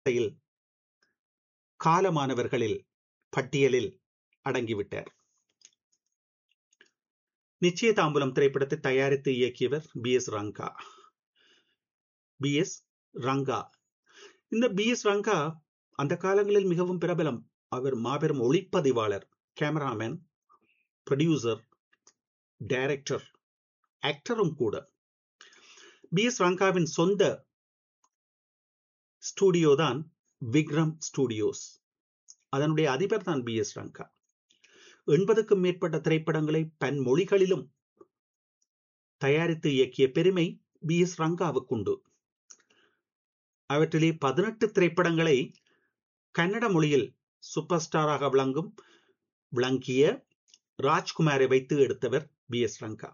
வரிசையில் காலமானவர்களில் பட்டியலில் அடங்கிவிட்டார் நிச்சயதாம்பலம் திரைப்படத்தை தயாரித்து இயக்கியவர் P S Ranga P S Ranga இந்த பி எஸ் ரங்கா அந்த காலங்களில் மிகவும் பிரபலம் அவர் மாபெரும் ஒளிப்பதிவாளர் கேமராமேன் ப்ரொடியூசர் டைரக்டர் ஆக்டரும் கூட பி எஸ் ரங்காவின் சொந்த ஸ்டூடியோ தான் விக்ரம் ஸ்டூடியோஸ் அதனுடைய அதிபர் தான் பி எஸ் ரங்கா எண்பதுக்கும் மேற்பட்ட திரைப்படங்களை பன்மொழிகளிலும் தயாரித்து இயக்கிய பெருமை பி எஸ் ரங்காவுக்குண்டு அவற்றிலே பதினெட்டு திரைப்படங்களை கன்னட மொழியில் சூப்பர் ஸ்டாராக விளங்கும் விளங்கிய ராஜ்குமாரை வைத்து எடுத்தவர் பி எஸ் ரங்கா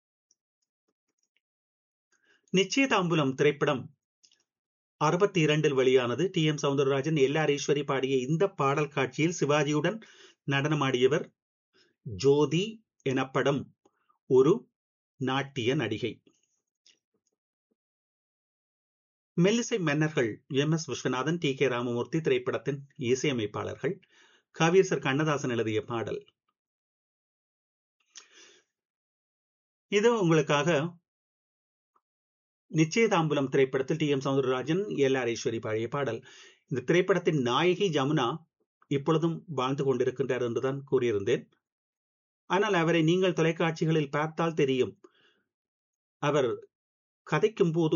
நிச்சயதாம்புலம் திரைப்படம் அறுபத்தி இரண்டில் வெளியானது T M Soundararajan L R Eswari பாடிய இந்த பாடல் காட்சியில் சிவாஜியுடன் நடனமாடியவர் ஜோதி எனப்படும் ஒரு நாட்டிய நடிகை மெல்லிசை மன்னர்கள் M S Viswanathan T K Ramamoorthy திரைப்படத்தின் இசையமைப்பாளர்கள் கவியரசர் கண்ணதாசன் எழுதிய பாடல் இது உங்களுக்காக நிச்சயதாம்புலம் திரைப்படத்தில் T M Soundararajan L R Eswari பாடிய பாடல் இந்த திரைப்படத்தின் நாயகி ஜமுனா இப்பொழுதும் வாழ்ந்து கொண்டிருக்கின்றார் என்றுதான் கூறியிருந்தேன் ஆனால் அவரை நீங்கள் தொலைக்காட்சிகளில் பார்த்தால் தெரியும் அவர் கதைக்கும் போது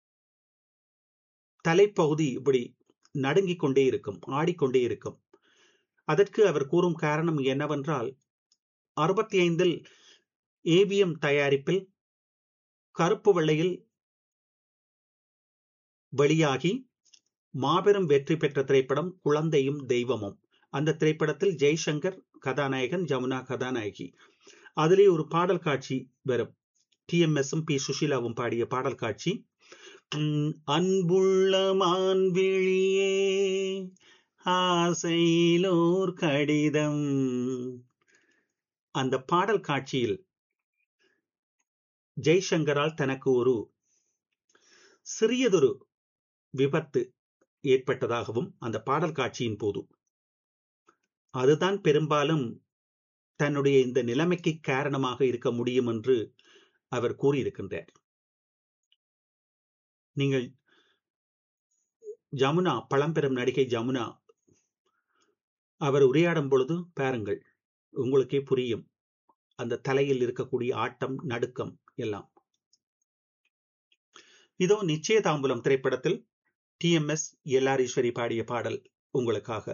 தலைப்பகுதி இப்படி நடுங்கிக் கொண்டே இருக்கும் ஆடிக்கொண்டே இருக்கும் அதற்கு அவர் கூறும் காரணம் என்னவென்றால் அறுபத்தி ஐந்தில் ஏபிஎம் தயாரிப்பில் கருப்பு வெள்ளையில் வெளியாகி மாபெரும் வெற்றி பெற்ற திரைப்படம் குழந்தையும் தெய்வமும் அந்த திரைப்படத்தில் ஜெய்சங்கர் கதாநாயகன் ஜமுனா கதாநாயகி அதிலே ஒரு பாடல் காட்சி வரும் டி எம் எஸ் பி சுஷீலாவும் பாடிய பாடல் காட்சி அன்புள்ள மான்விழியே ஆசையிலோர் கடிதம் அந்த பாடல் காட்சியில் ஜெய்சங்கரால் தனக்கு ஒரு சிறியதொரு விபத்து ஏற்பட்டதாகவும் அந்த பாடல் காட்சியின் போது அதுதான் பெரும்பாலும் தன்னுடைய இந்த நிலைமைக்கு காரணமாக இருக்க முடியும் என்று அவர் கூறியிருக்கின்றார் நீங்கள் ஜமுனா பழம்பெரும் நடிகை ஜமுனா அவர் உரையாடும் பொழுது பாருங்கள் உங்களுக்கே புரியும் அந்த தலையில் இருக்கக்கூடிய ஆட்டம் நடுக்கம் எல்லாம் இதோ நிச்சயதாம்புலம் திரைப்படத்தில் T M S L R Eswari பாடிய பாடல் உங்களுக்காக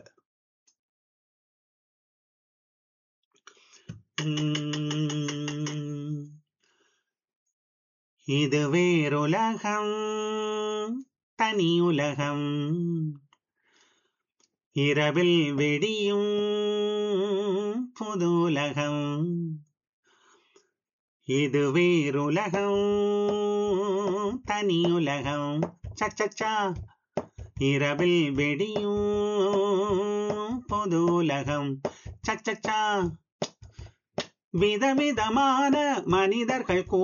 இது வேறுலகம் தனி உலகம் இரவில் வெடியும் புது உலகம் இது வேறுலகம் தனி உலகம் சச்சா இரவில் வெடியும் புது உலகம் சச்சா விதவிதமான மனிதர்கள்